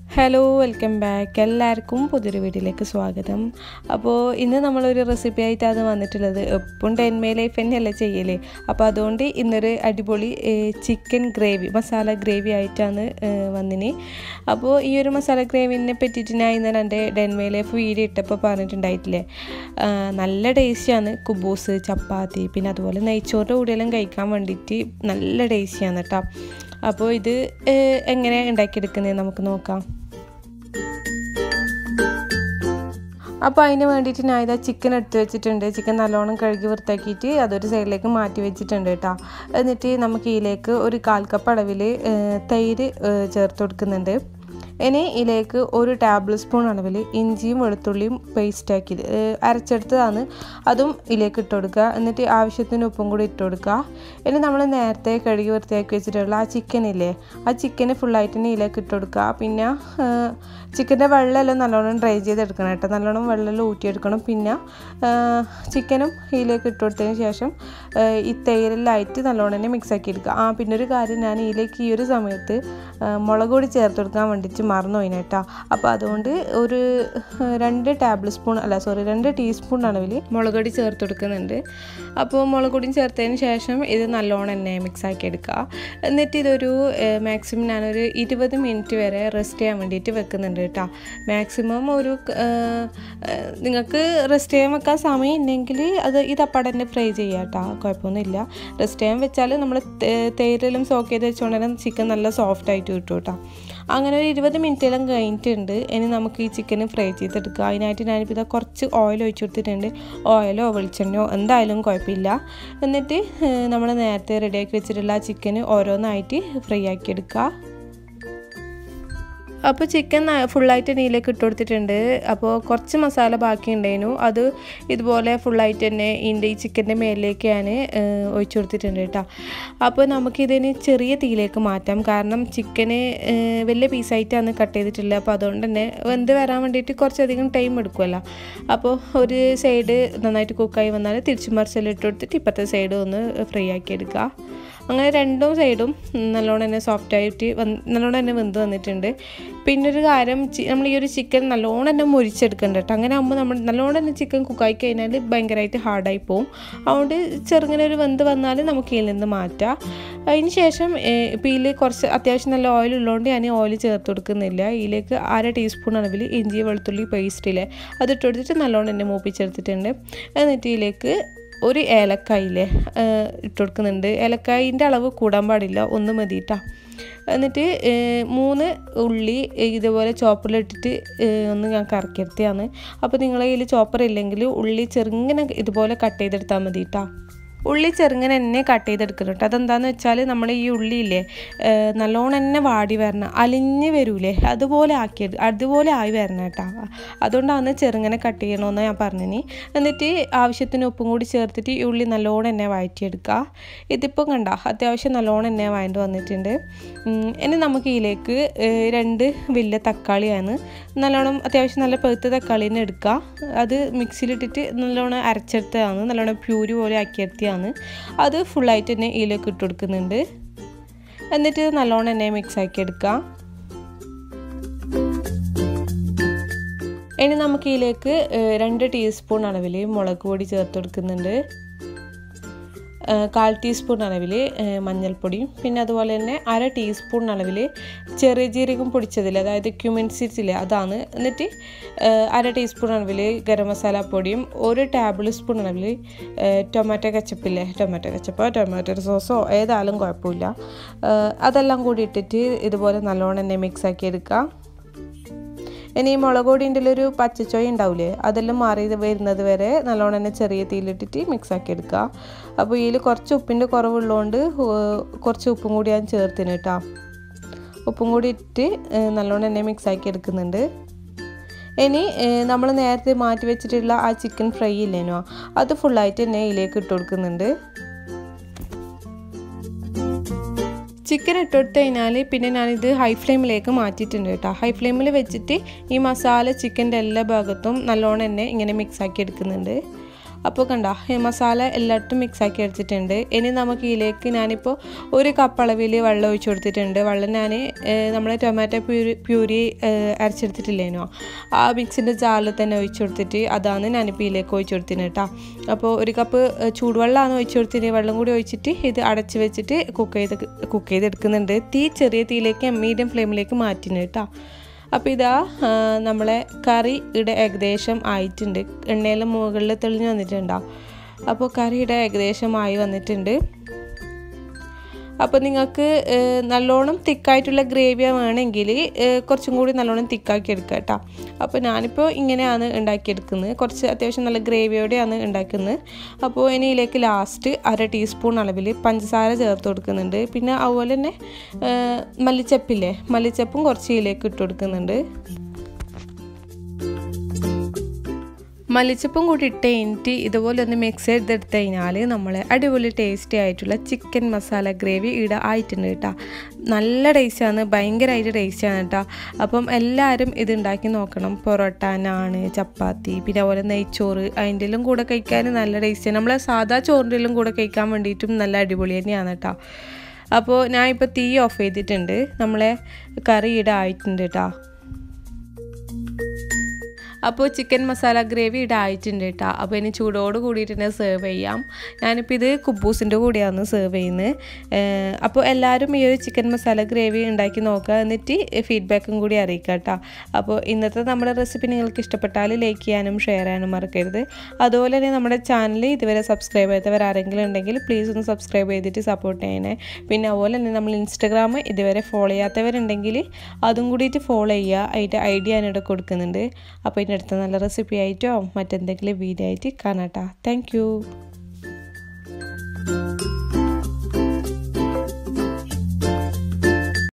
hello welcome back എല്ലാവർക്കും പുതിയൊരു വീഡിയോയിലേക്ക് സ്വാഗതം അപ്പോൾ ഇന്ന് നമ്മളൊരു റെസിപ്പി ആയിട്ടാണ് വന്നിട്ടുള്ളത് എപ്പം ടെൻമേ ലൈഫ് തന്നെയല്ലേ ചെയ്യലേ അപ്പോൾ അതുകൊണ്ട് ഇന്നൊരു അടിപൊളി ചിക്കൻ ഗ്രേവി മസാല ഗ്രേവി ആയിട്ടാണ് വന്നിന് അപ്പോൾ ഈ ഒരു മസാല ഗ്രേവിനെ പറ്റിയിട്ട് ഞാൻ ഇന്നലെ എൻ്റെ ഡെൻമേ ലൈഫ് വീഡിയോ ഇട്ടപ്പോൾ പറഞ്ഞിട്ടുണ്ടായിട്ടില്ലേ ആ, നല്ല ടേസ്റ്റിയാണ് കുബൂസ് ചപ്പാത്തി പിന്നെ അതുപോലെ നെയ്ച്ചോറിൻ്റെ കൂടെയെല്ലാം കഴിക്കാൻ വേണ്ടിയിട്ട് നല്ല ടേസ്റ്റിയാണ് കേട്ടോ അപ്പോൾ ഇത് ഏഹ്, എങ്ങനെ ഉണ്ടാക്കിയെടുക്കുന്നത് നമുക്ക് നോക്കാം അപ്പോൾ അതിന് വേണ്ടിയിട്ട് ഞാൻ ഇതാ ചിക്കൻ എടുത്ത് വെച്ചിട്ടുണ്ട് ചിക്കൻ നല്ലോണം കഴുകി വൃത്താക്കിയിട്ട് അതൊരു സൈഡിലേക്ക് മാറ്റി വെച്ചിട്ടുണ്ട് കേട്ടോ എന്നിട്ട് നമുക്ക് ഇതിലേക്ക് ഒരു കാൽ കപ്പ് അളവിൽ ഏഹ്, തൈര് ഏഹ്, ചേർത്ത് കൊടുക്കുന്നുണ്ട് ഇനി ഇതിലേക്ക് ഒരു ടേബിൾ സ്പൂൺ അളവിൽ ഇഞ്ചിയും വെളുത്തുള്ളിയും പേസ്റ്റ് ആക്കി അരച്ചെടുത്തതാണ് അതും ഇതിലേക്ക് ഇട്ട് കൊടുക്കുക എന്നിട്ട് ആവശ്യത്തിന് ഉപ്പും കൂടി ഇട്ട് കൊടുക്കുക ഇനി നമ്മൾ നേരത്തെ കഴുകി വൃത്തിയാക്കി വെച്ചിട്ടുള്ള ആ ചിക്കൻ ഇല്ലേ ആ ചിക്കന് ഫുള്ളായിട്ട് തന്നെ ഇതിലേക്ക് ഇട്ട് കൊടുക്കുക പിന്നെ ചിക്കൻ്റെ വെള്ളമെല്ലാം നല്ലോണം ഡ്രൈ ചെയ്തെടുക്കണം കേട്ടോ നല്ലോണം വെള്ളമെല്ലാം ഊറ്റിയെടുക്കണം പിന്നെ ചിക്കനും ഇതിലേക്ക് ഇട്ട് കൊടുത്തതിന് ശേഷം ആ, ഈ തേയിലെല്ലായിട്ട് നല്ലോണം തന്നെ മിക്സ് ആക്കി എടുക്കുക ആ പിന്നെ ഒരു കാര്യം ഞാൻ ഇതിലേക്ക് ഈ ഒരു സമയത്ത് ആ, മുളക് പൊടി ചേർത്ത് കൊടുക്കാൻ വേണ്ടിയിട്ട് മറന്നു പോയിന് കേട്ടോ അപ്പോൾ അതുകൊണ്ട് ഒരു ആ, രണ്ട് ടേബിൾ സ്പൂൺ അല്ല സോറി രണ്ട് ടീസ്പൂൺ അളവിൽ മുളക് പൊടി ചേർത്ത് കൊടുക്കുന്നുണ്ട് അപ്പോൾ മുളക് പൊടിയും ചേർത്തതിന് ശേഷം ഇത് നല്ലോണം തന്നെ മിക്സ് ആക്കി എടുക്കുക എന്നിട്ട് ഇതൊരു മാക്സിമം ഞാനൊരു ഇരുപത് മിനിറ്റ് വരെ റെസ്റ്റ് ചെയ്യാൻ വേണ്ടിയിട്ട് വെക്കുന്നുണ്ട് കേട്ടോ മാക്സിമം ഒരു ആ, ആ, നിങ്ങൾക്ക് റെസ്റ്റ് ചെയ്യാൻ വെക്കാൻ സമയം ഉണ്ടെങ്കിൽ അത് ഇതപ്പാടെ തന്നെ ഫ്രൈ ചെയ്യാം കേട്ടോ കുഴപ്പമൊന്നുമില്ല റെസ്റ്റ് ചെയ്യാൻ വെച്ചാൽ നമ്മൾ തേയിലെല്ലാം സോക്ക് ചെയ്ത് വെച്ചുകൊണ്ട് തന്നെ ചിക്കൻ നല്ല സോഫ്റ്റ് ആയിട്ട് കിട്ടും കേട്ടോ അങ്ങനെ ഒരു ഇരുപത് മിനിറ്റെല്ലാം കഴിഞ്ഞിട്ടുണ്ട് ഇനി നമുക്ക് ഈ ചിക്കൻ ഫ്രൈ ചെയ്തെടുക്കുക അതിനായിട്ട് ഞാനിപ്പോൾ ഇതാ കുറച്ച് ഓയിൽ ഒഴിച്ച് കൊടുത്തിട്ടുണ്ട് ഓയിലോ വെളിച്ചെണ്ണയോ എന്തായാലും കുഴപ്പമില്ല എന്നിട്ട് നമ്മൾ നേരത്തെ റെഡിയാക്കി വെച്ചിട്ടുള്ള ആ ചിക്കൻ ഓരോന്നായിട്ട് ഫ്രൈ ആക്കി എടുക്കുക അപ്പോൾ ചിക്കൻ ഫുള്ളായിട്ട് നീലേക്ക് ഇട്ട് കൊടുത്തിട്ടുണ്ട് അപ്പോൾ കുറച്ച് മസാല ബാക്കി ഉണ്ടായിരുന്നു അത് ഇതുപോലെ ഫുള്ളായിട്ട് തന്നെ ഇതിൻ്റെ ഈ ചിക്കൻ്റെ മേലിലേക്ക് ഞാൻ ഏഹ്, ഒഴിച്ചു കൊടുത്തിട്ടുണ്ട് കേട്ടോ അപ്പോൾ നമുക്കിതിന് ചെറിയ തീയിലേക്ക് മാറ്റാം കാരണം ചിക്കന് ഏഹ്, വലിയ പീസായിട്ടാണ് കട്ട് ചെയ്തിട്ടുള്ളത് അപ്പോൾ അതുകൊണ്ട് തന്നെ വെന്ത് വരാൻ വേണ്ടിയിട്ട് കുറച്ചധികം ടൈം എടുക്കുമല്ലോ അപ്പോൾ ഒരു സൈഡ് നന്നായിട്ട് കുക്കായി വന്നാൽ തിരിച്ചു മറിച്ചെല്ലാം ഇട്ട് കൊടുത്തിട്ട് ഇപ്പോഴത്തെ സൈഡ് ഒന്ന് ഫ്രൈ ആക്കി എടുക്കുക അങ്ങനെ രണ്ടും സൈഡും നല്ലോണം തന്നെ സോഫ്റ്റ് ആയിട്ട് വന്ന് നല്ലോണം തന്നെ വെന്ത് വന്നിട്ടുണ്ട് പിന്നെ ഒരു കാര്യം ചി- നമ്മൾ ഈ ഒരു ചിക്കൻ നല്ലോണം തന്നെ മുരിച്ചെടുക്കണ്ട കേട്ടോ അങ്ങനെ ആകുമ്പോൾ നമ്മൾ നല്ലോണം തന്നെ ചിക്കൻ കുക്കായി കഴിഞ്ഞാൽ ഭയങ്കരമായിട്ട് ഹാർഡായി പോവും അതുകൊണ്ട് ചെറുങ്ങനെ ഒരു വെന്ത് വന്നാൽ നമുക്ക് ഇതിൽ നിന്ന് മാറ്റാം അതിന് ശേഷം ഇപ്പോൾ ഇതിൽ കുറച്ച് അത്യാവശ്യം നല്ല ഓയിൽ ഉള്ളതുകൊണ്ട് ഞാൻ ഓയിൽ ചേർത്ത് കൊടുക്കുന്നില്ല ഇതിലേക്ക് അര ടീസ്പൂൺ അളവിൽ ഇഞ്ചി വെളുത്തുള്ളി പേസ്റ്റില്ലേ അത് ഇട്ട് കൊടുത്തിട്ട് നല്ലോണം തന്നെ മൂപ്പിച്ചെടുത്തിട്ടുണ്ട് എന്നിട്ട് ഇതിലേക്ക് ഒരു ഏലക്കായില്ലേ ഇട്ട് കൊടുക്കുന്നുണ്ട് ഏലക്കായിൻ്റെ അളവ് കൂടാൻ പാടില്ല ഒന്ന് മതി കേട്ടോ എന്നിട്ട് ഏഹ്, മൂന്ന് ഉള്ളി ഇതുപോലെ ചോപ്പറിലിട്ടിട്ട് ഏഹ്, ഒന്ന് ഞാൻ കറക്കിയെടുത്തതാണ് അപ്പോൾ നിങ്ങളെ കയ്യിൽ ചോപ്പർ ഇല്ലെങ്കിൽ ഉള്ളി ചെറുങ്ങനെ ഇതുപോലെ കട്ട് ചെയ്തെടുത്താൽ മതി കേട്ടോ ഉള്ളി ചെറുങ്ങനെ തന്നെ കട്ട് ചെയ്തെടുക്കണം കേട്ടോ അതെന്താണെന്ന് വെച്ചാൽ നമ്മൾ ഈ ഉള്ളിയില്ലേ ഏഹ്, നല്ലോണം തന്നെ വാടി വരണം അലിഞ്ഞ് വരൂലേ അതുപോലെ ആക്കിയത് അതുപോലെ ആയി വരണം കേട്ടോ അതുകൊണ്ടാണ് ചെറുങ്ങനെ കട്ട് ചെയ്യണമെന്ന് ഞാൻ പറഞ്ഞിനി എന്നിട്ട് ആവശ്യത്തിന് ഉപ്പും കൂടി ചേർത്തിട്ട് ഈ ഉള്ളി നല്ലോണം തന്നെ വഴറ്റിയെടുക്കുക ഇതിപ്പോൾ കണ്ട അത്യാവശ്യം നല്ലോണം തന്നെ വഴണ്ട് വന്നിട്ടുണ്ട് ഉം, ഇനി നമുക്ക് ഇതിലേക്ക് ഏഹ്, രണ്ട് വലിയ തക്കാളിയാണ് നല്ലോണം അത്യാവശ്യം നല്ല പെഴുത്ത തക്കാളി തന്നെ എടുക്കുക അത് മിക്സിയിലിട്ടിട്ട് നല്ലോണം അരച്ചെടുത്തതാണ് നല്ലോണം പ്യൂരി പോലെ ആക്കിയെടുത്തതാണ് അത് ഫുള്ളായിട്ട് തന്നെ ഇതിലേക്ക് ഇട്ട് കൊടുക്കുന്നുണ്ട് എന്നിട്ട് ഇത് നല്ലോണം തന്നെ മിക്സ് ആക്കി എടുക്കുക ഇനി നമുക്ക് ഇതിലേക്ക് ഏഹ്, രണ്ട് ടീസ്പൂൺ അളവിൽ മുളക് പൊടി ചേർത്ത് കൊടുക്കുന്നുണ്ട് ഏഹ്, കാൽ ടീസ്പൂൺ അളവിൽ ഏഹ്, മഞ്ഞൾപ്പൊടിയും പിന്നെ അതുപോലെ തന്നെ അര ടീസ്പൂൺ അളവിൽ ചെറിയ ജീരകം പൊടിച്ചതിൽ അതായത് ക്യുമിൻ സീഡ്സ് ഇല്ലേ അതാണ് എന്നിട്ട് ഏഹ്, അര ടീസ്പൂൺ അളവിൽ ഗരം മസാല പൊടിയും ഒരു ടേബിൾ സ്പൂൺ അളവിൽ ഏഹ്, ടൊമാറ്റോ കച്ചപ്പില്ലേ ടൊമാറ്റോ കച്ചപ്പോ ടൊമാറ്റോ സോസോ ഏതായാലും കുഴപ്പമില്ല ഏഹ്, അതെല്ലാം കൂടി ഇട്ടിട്ട് ഇതുപോലെ നല്ലോണം തന്നെ മിക്സ് ആക്കി എടുക്കുക ഇനി ഈ മുളക് പൊടിൻ്റെ ഒരു പച്ചച്ചോയ ഉണ്ടാവില്ലേ അതെല്ലാം മാറി വരുന്നത് വരെ നല്ലോണം തന്നെ ചെറിയ തീയിലിട്ടിട്ട് മിക്സ് ആക്കി എടുക്കുക അപ്പോൾ ഇതിൽ കുറച്ച് ഉപ്പിൻ്റെ കുറവുള്ളതുകൊണ്ട് ഏഹ്, കുറച്ച് ഉപ്പും കൂടി ഞാൻ ചേർത്തിന് കേട്ടോ ഉപ്പും കൂടി ഇട്ട് ഏഹ്, നല്ലോണം തന്നെ മിക്സ് ആക്കി എടുക്കുന്നുണ്ട് ഇനി നമ്മൾ നേരത്തെ മാറ്റി വെച്ചിട്ടുള്ള ആ ചിക്കൻ ഫ്രൈ ഇല്ലേനോ അത് ഫുള്ളായിട്ട് തന്നെ ഇതിലേക്ക് ഇട്ട് കൊടുക്കുന്നുണ്ട് ചിക്കൻ ഇട്ടെടുത്ത് കഴിഞ്ഞാൽ പിന്നെ ഞാനിത് ഹൈ ഫ്ലെയിമിലേക്ക് മാറ്റിയിട്ടുണ്ട് കേട്ടോ ഹൈ ഫ്ലെയിമിൽ വെച്ചിട്ട് ഈ മസാല ചിക്കൻ്റെ എല്ലാ ഭാഗത്തും നല്ലോണം തന്നെ ഇങ്ങനെ മിക്സ് ആക്കി എടുക്കുന്നുണ്ട് അപ്പോൾ കണ്ട ഈ മസാല എല്ലായിടത്തും മിക്സാക്കി എടുത്തിട്ടുണ്ട് ഇനി നമുക്ക് ഇതിലേക്ക് ഞാനിപ്പോൾ ഒരു കപ്പ് അളവിൽ വെള്ളം ഒഴിച്ചു കൊടുത്തിട്ടുണ്ട് വെള്ളം ഞാൻ നമ്മൾ ടൊമാറ്റോ പ്യൂരി പ്യൂരി അരച്ചെടുത്തിട്ടില്ലേനോ ആ മിക്സിൻ്റെ ജാറിൽ തന്നെ ഒഴിച്ചു കൊടുത്തിട്ട് അതാണ് ഞാനിപ്പോൾ ഇതിലേക്ക് ഒഴിച്ചു കൊടുത്തിന് കേട്ടോ അപ്പോൾ ഒരു കപ്പ് ചൂടുവെള്ളമാണ് ഒഴിച്ചു കൊടുത്തിന് വെള്ളം കൂടി ഒഴിച്ചിട്ട് ഇത് അടച്ച് വെച്ചിട്ട് കുക്ക് ചെയ്ത് കുക്ക് ചെയ്തെടുക്കുന്നുണ്ട് തീ ചെറിയ തീയിലേക്ക് മീഡിയം ഫ്ലെയിമിലേക്ക് മാറ്റിന് കേട്ടോ അപ്പോൾ ഇതാ നമ്മളെ കറി ഇവിടെ ഏകദേശം ആയിട്ടുണ്ട് എണ്ണയിലെ മുകളിൽ തെളിഞ്ഞ് വന്നിട്ടുണ്ടാവും അപ്പോൾ കറിയുടെ ഏകദേശം ആയി വന്നിട്ടുണ്ട് അപ്പോൾ നിങ്ങൾക്ക് നല്ലോണം തിക്കായിട്ടുള്ള ഗ്രേവി വേണമെങ്കിൽ കുറച്ചും കൂടി നല്ലോണം തിക്കാക്കി എടുക്കുക കേട്ടോ അപ്പോൾ ഞാനിപ്പോൾ ഇങ്ങനെയാണ് ഉണ്ടാക്കിയെടുക്കുന്നത് കുറച്ച് അത്യാവശ്യം നല്ല ഗ്രേവിയോടെയാണ് ഉണ്ടാക്കുന്നത് അപ്പോൾ ഇനി ഇതിലേക്ക് ലാസ്റ്റ് അര ടീസ്പൂൺ അളവിൽ പഞ്ചസാര ചേർത്ത് കൊടുക്കുന്നുണ്ട് പിന്നെ അതുപോലെ തന്നെ മല്ലിച്ചപ്പില്ലേ മല്ലിച്ചപ്പും കുറച്ച് ഇതിലേക്ക് ഇട്ട് കൊടുക്കുന്നുണ്ട് മല്ലിച്ചപ്പും കൂടി ഇട്ട് കഴിഞ്ഞിട്ട് ഇതുപോലെ ഒന്ന് മിക്സ് ചെയ്തെടുത്ത് കഴിഞ്ഞാൽ നമ്മളെ അടിപൊളി ടേസ്റ്റി ആയിട്ടുള്ള ചിക്കൻ മസാല ഗ്രേവി ഇവിടെ ആയിട്ടുണ്ട് കേട്ടോ നല്ല ടേസ്റ്റാണ് ഭയങ്കരമായിട്ട് ടേസ്റ്റാണ് കേട്ടോ അപ്പം എല്ലാവരും ഇത് ഉണ്ടാക്കി നോക്കണം പൊറോട്ട നാണ് ചപ്പാത്തി പിന്നെ അതുപോലെ നെയ്ച്ചോറ് അതിൻ്റെ എല്ലാം കൂടെ കഴിക്കാൻ നല്ല ടേസ്റ്റാണ് നമ്മളെ സാധാ ചോറിൻ്റെ എല്ലാം കൂടെ കഴിക്കാൻ വേണ്ടിയിട്ടും നല്ല അടിപൊളി തന്നെയാണ് കേട്ടോ അപ്പോൾ ഞാൻ ഇപ്പോൾ തീ ഓഫ് ചെയ്തിട്ടുണ്ട് നമ്മളെ കറി ഇവിടെ ആയിട്ടുണ്ട് കേട്ടോ അപ്പോൾ ചിക്കൻ മസാല ഗ്രേവി ഇവിടെ ആയിട്ടുണ്ട് കേട്ടോ അപ്പോൾ ഇനി ചൂടോട് കൂടിയിട്ട് തന്നെ സെർവ് ചെയ്യാം ഞാനിപ്പോൾ ഇത് കുബൂസിൻ്റെ കൂടെയാണ് സെർവ് ചെയ്യുന്നത് അപ്പോൾ എല്ലാവരും ഈ ഒരു ചിക്കൻ മസാല ഗ്രേവി ഉണ്ടാക്കി നോക്കുക എന്നിട്ട് ഫീഡ്ബാക്കും കൂടി അറിയിക്കുക കേട്ടോ അപ്പോൾ ഇന്നത്തെ നമ്മുടെ റെസിപ്പി നിങ്ങൾക്ക് ഇഷ്ടപ്പെട്ടാൽ ലൈക്ക് ചെയ്യാനും ഷെയർ ചെയ്യാനും മറക്കരുത് അതുപോലെ തന്നെ നമ്മുടെ ചാനൽ ഇതുവരെ സബ്സ്ക്രൈബ് ചെയ്യാത്തവർ ആരെങ്കിലും ഉണ്ടെങ്കിൽ പ്ലീസ് ഒന്ന് സബ്സ്ക്രൈബ് ചെയ്തിട്ട് സപ്പോർട്ട് ചെയ്യണേ പിന്നെ അതുപോലെ തന്നെ നമ്മൾ ഇൻസ്റ്റഗ്രാം ഇതുവരെ ഫോളോ ചെയ്യാത്തവരുണ്ടെങ്കിൽ അതും കൂടിയിട്ട് ഫോളോ ചെയ്യുക അതിൻ്റെ ഐഡിയ ഞാനിവിടെ കൊടുക്കുന്നുണ്ട് അപ്പോൾ ഇതിൻ്റെ അടുത്ത നല്ല റെസിപ്പി ആയിട്ടോ മറ്റെന്തെങ്കിലും വീഡിയോ ആയിട്ട് കാണാട്ടോ താങ്ക്